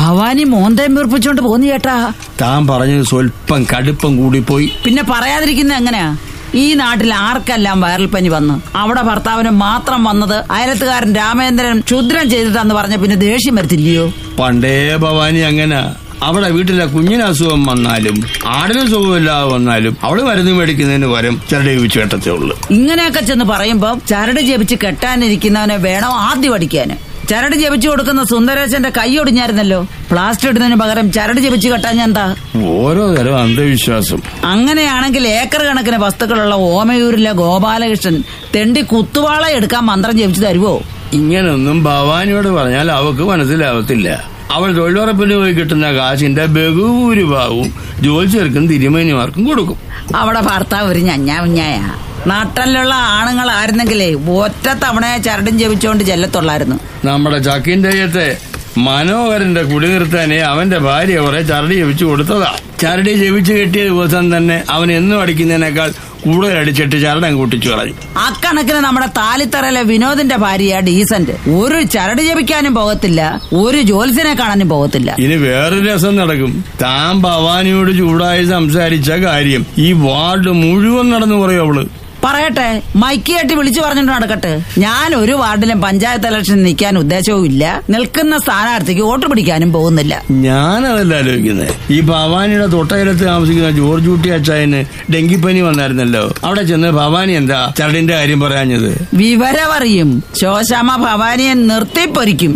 ഭവാനി മോന്തയും വീർപ്പിച്ചോണ്ട് പോന്നു ചേട്ടാ താൻ പറഞ്ഞത് സ്വല്പം കടുപ്പം കൂടിപ്പോയി പിന്നെ പറയാതിരിക്കുന്ന എങ്ങനെയാ ഈ നാട്ടിൽ ആർക്കെല്ലാം വൈറൽ പനി വന്ന് അവിടെ ഭർത്താവിന് മാത്രം വന്നത് അയലത്തുകാരൻ രാമേന്ദ്രൻ ക്ഷുദ്രം ചെയ്തിട്ടാന്ന് പറഞ്ഞ പിന്നെ ദേഷ്യം വരത്തില്ലയോ പണ്ടേ ഭവാനി അങ്ങനെ അവിടെ വീട്ടിലെ കുഞ്ഞിന് അസുഖം വന്നാലും ആടിന് സുഖമില്ലാതെ വന്നാലും അവള് മരുന്ന് മേടിക്കുന്നതിന് പകരം ചെറുടെ ചോദിച്ചു കേട്ടത്തേ ഉള്ളു ഇങ്ങനെയൊക്കെ ചെന്ന് പറയുമ്പോ ചരട് ജപിച്ച് കെട്ടാനിരിക്കുന്നവനെ വേണം ആദ്യം അടിക്കാന് ചരട് ജപിച്ചു കൊടുക്കുന്ന സുന്ദരേശന്റെ കൈ ഒടിഞ്ഞായിരുന്നല്ലോ പ്ലാസ്റ്റർ ഇടുന്നതിന് പകരം ചരട് ജപിച്ച് കെട്ടാൻ എന്താ ഓരോ തരം അന്ധവിശ്വാസം അങ്ങനെയാണെങ്കിൽ ഏക്കർ കണക്കിന് വസ്തുക്കളുള്ള ഓമയൂരിലെ ഗോപാലകൃഷ്ണൻ തെണ്ടി കുത്തുവാള എടുക്കാൻ മന്ത്രം ജപിച്ചു തരുവോ ഇങ്ങനൊന്നും ഭവാനിയോട് പറഞ്ഞാൽ അവക്ക് മനസ്സിലാവത്തില്ല അവൾ തൊഴിലുറപ്പിന് പോയി കിട്ടുന്ന കാശിന്റെ ബഹുഭൂരിഭാഗവും ജോലിച്ചേർക്കും തിരുമേനിമാർക്കും കൊടുക്കും അവിടെ ഭർത്താവ് ഒരു ഞഞ്ഞാവിഞ്ഞായ നാട്ടിലുള്ള ആണുങ്ങളായിരുന്നെങ്കിലേ ഒറ്റ തവണയെ ചരടും ജപിച്ചുകൊണ്ട് ചെല്ലത്തുള്ളായിരുന്നു നമ്മുടെ ചക്കിന്റെ മനോഹരന്റെ കുടി നിർത്താനേ അവന്റെ ഭാര്യ കുറെ ചരടി ജപിച്ചു കൊടുത്തതാ ചരടി ജപിച്ചു കെട്ടിയ ദിവസം തന്നെ അവൻ എന്നും അടിക്കുന്നതിനേക്കാൾ കൂടുതൽ അടിച്ചിട്ട് ചരടം കൂട്ടിച്ചു കളഞ്ഞു അക്കണക്കിന് നമ്മുടെ താലിത്തറയിലെ വിനോദിന്റെ ഭാര്യ ഡീസന്റ് ഒരു ചരട് ജപിക്കാനും പോകത്തില്ല ഒരു ജോത്സ്യനെ കാണാനും പോകത്തില്ല ഇനി വേറൊരു രസം നടക്കും താൻ ഭവാനിയോട് ചൂടായി സംസാരിച്ച കാര്യം ഈ വാർഡ് മുഴുവൻ നടന്നു പറയും അവള് പറയട്ടെ മൈക്ക് കെട്ടി വിളിച്ചു പറഞ്ഞിട്ട് നടക്കട്ടെ ഞാൻ ഒരു വാർഡിലും പഞ്ചായത്ത് ഇലക്ഷൻ നിൽക്കാൻ ഉദ്ദേശവും ഇല്ല നിൽക്കുന്ന സ്ഥാനാർത്ഥിക്ക് വോട്ട് പിടിക്കാനും പോകുന്നില്ല ഞാനതല്ല ആലോചിക്കുന്നത് ഈ ഭവാനിയുടെ തൊട്ടയിലത്ത് താമസിക്കുന്ന ജോർജ് കുട്ടി അച്ചായന് ഡെങ്കിപ്പനി വന്നായിരുന്നല്ലോ അവിടെ ചെന്ന് ഭവാനി എന്താ ചരടിന്റെ കാര്യം പറയാഞ്ഞത് വിവരമറിയും ശോശാമ ഭവാനിയെ നിർത്തിപ്പൊരിക്കും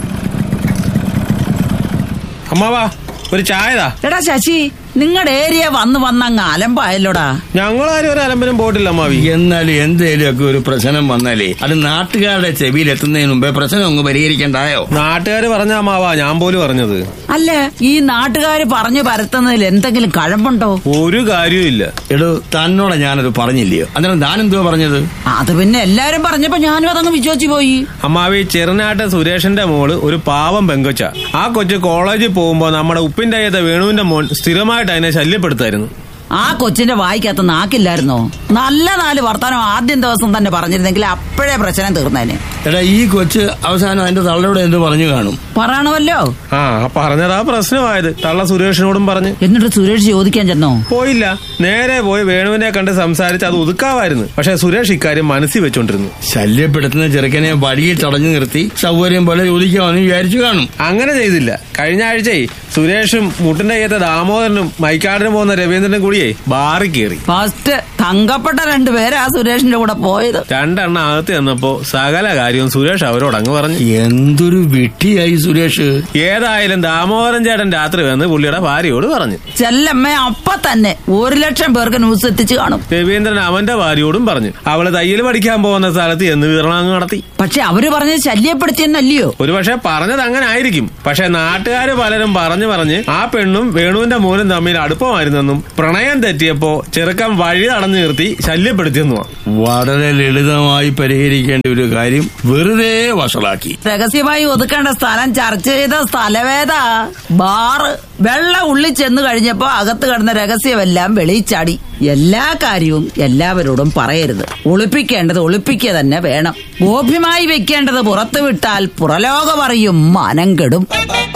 അമ്മാവാ ഒരു ചായതാ എടാ ശശി നിങ്ങളുടെ ഏരിയ വന്ന് വന്നങ്ങ് അലമ്പായല്ലോടാ ഞങ്ങളാരും ഒരു അലമ്പനും പോയിട്ടില്ല അമ്മാവി എന്നാൽ എന്തേലുമൊക്കെ ഒരു പ്രശ്നം വന്നാലേ അത് നാട്ടുകാരുടെ ചെവിയിൽ എത്തുന്നതിന് മുമ്പേ പ്രശ്നം അങ്ങ് പരിഹരിക്കണ്ടായോ നാട്ടുകാര് പറഞ്ഞ അമ്മാവാ ഞാൻ പോലും പറഞ്ഞത് അല്ല ഈ നാട്ടുകാര് പറഞ്ഞു പരത്തുന്നതിൽ എന്തെങ്കിലും കഴമ്പുണ്ടോ ഒരു കാര്യവും ഇല്ല എടോ തന്നോടെ ഞാനത് പറഞ്ഞില്ലയോ അന്നേരം താൻ എന്തോ പറഞ്ഞത് അത് പിന്നെ എല്ലാരും പറഞ്ഞപ്പോ ഞാനും അതങ്ങ് വിശ്വസിച്ചു പോയി അമ്മാവി ചെറുനാട്ട് സുരേഷിന്റെ മോള് ഒരു പാവം പെങ്കൊച്ച ആ കൊച്ചു കോളേജിൽ പോകുമ്പോ നമ്മുടെ ഉപ്പിന്റെ അയ്യത്തെ വേണുവിന്റെ മോൻ സ്ഥിരമായിട്ട് അതിനെ ശല്യപ്പെടുത്തായിരുന്നു ആ കൊച്ചിന്റെ വായിക്കകത്ത് നാക്കില്ലായിരുന്നോ നല്ല നാല് വർത്തമാനം ആദ്യം ദിവസം തന്നെ പറഞ്ഞിരുന്നെങ്കിൽ അപ്പോഴേ പ്രശ്നം തീർന്നേനെ എടാ ഈ കൊച്ച് അവസാനം അതിന്റെ തള്ളയോടെ എന്ത് പറഞ്ഞു കാണും പറയണമല്ലോ ആ പറഞ്ഞതാ പ്രശ്നമായത് തള്ള സുരേഷിനോടും പറഞ്ഞ് എന്നിട്ട് സുരേഷ് ചോദിക്കാൻ ചെന്നോ പോയില്ല നേരെ പോയി വേണുവിനെ കണ്ട് സംസാരിച്ച് അത് ഒതുക്കാവായിരുന്നു പക്ഷെ സുരേഷ് ഇക്കാര്യം മനസ്സിൽ വെച്ചോണ്ടിരുന്നു ശല്യപ്പെടുത്തുന്ന ചെറുക്കനെ വഴിയിൽ തടഞ്ഞു നിർത്തി സൗകര്യം പോലെ ചോദിക്കാമെന്ന് വിചാരിച്ചു കാണും അങ്ങനെ ചെയ്തില്ല കഴിഞ്ഞ ആഴ്ചയെ സുരേഷും മുട്ടിന്റെ അയ്യത്തെ ദാമോദരനും മൈക്കാടിന് പോകുന്ന രവീന്ദ്രനും കൂടിയേ ബാറി കയറി ഫസ്റ്റ് തങ്കപ്പെട്ട രണ്ടുപേരാ സുരേഷിന്റെ കൂടെ പോയത് രണ്ടെണ്ണം അകത്ത് ചെന്നപ്പോ സകല കാര്യവും സുരേഷ് അവരോട് അങ്ങ് പറഞ്ഞു എന്തൊരു വിട്ടിയായി സുരേഷ് ഏതായാലും ദാമോദരൻ ചേട്ടൻ രാത്രി വന്ന് പുള്ളിയുടെ ഭാര്യയോട് പറഞ്ഞു ചെല്ലമ്മ അപ്പൊ തന്നെ ഒരു ലക്ഷം പേർക്ക് ന്യൂസ് എത്തിച്ചു കാണും രവീന്ദ്രൻ അവന്റെ ഭാര്യയോടും പറഞ്ഞു അവള് തയ്യൽ പഠിക്കാൻ പോകുന്ന സ്ഥലത്ത് എന്ന് വിതരണം നടത്തി പക്ഷെ അവര് പറഞ്ഞത് ശല്യപ്പെടുത്തിയെന്നല്ലയോ ഒരുപക്ഷെ പറഞ്ഞത് അങ്ങനെ ആയിരിക്കും പക്ഷെ നാട്ടുകാര് പലരും പറഞ്ഞു പറഞ്ഞ് ആ പെണ്ണും വേണുവിന്റെ മോനും തമ്മിൽ അടുപ്പമായിരുന്നെന്നും പ്രണയം തെറ്റിയപ്പോ ചെറുക്കം വഴി തടഞ്ഞു നിർത്തി ശല്യപ്പെടുത്തിയെന്നുവാ വളരെ ലളിതമായി പരിഹരിക്കേണ്ട ഒരു കാര്യം വെറുതെ വഷളാക്കി രഹസ്യമായി ഒതുക്കേണ്ട സ്ഥലം ചർച്ച ചെയ്ത സ്ഥലവേദ ബാറ് വെള്ള ഉള്ളിൽ ചെന്ന് കഴിഞ്ഞപ്പോ അകത്ത് കിടന്ന രഹസ്യമെല്ലാം വെളിച്ചാടി എല്ലാ കാര്യവും എല്ലാവരോടും പറയരുത് ഒളിപ്പിക്കേണ്ടത് ഒളിപ്പിക്കുക തന്നെ വേണം ഗോപ്യമായി വെക്കേണ്ടത് പുറത്തു വിട്ടാൽ പുറലോകം അറിയും മാനം കെടും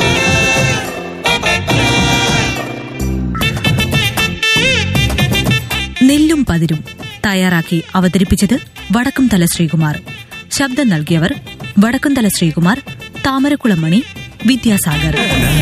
നെല്ലും പതിരും തയ്യാറാക്കി അവതരിപ്പിച്ചത് വടക്കുംതല ശ്രീകുമാർ ശബ്ദം നൽകിയവർ വടക്കുംതല ശ്രീകുമാർ താമരക്കുളമണി വിദ്യാസാഗർ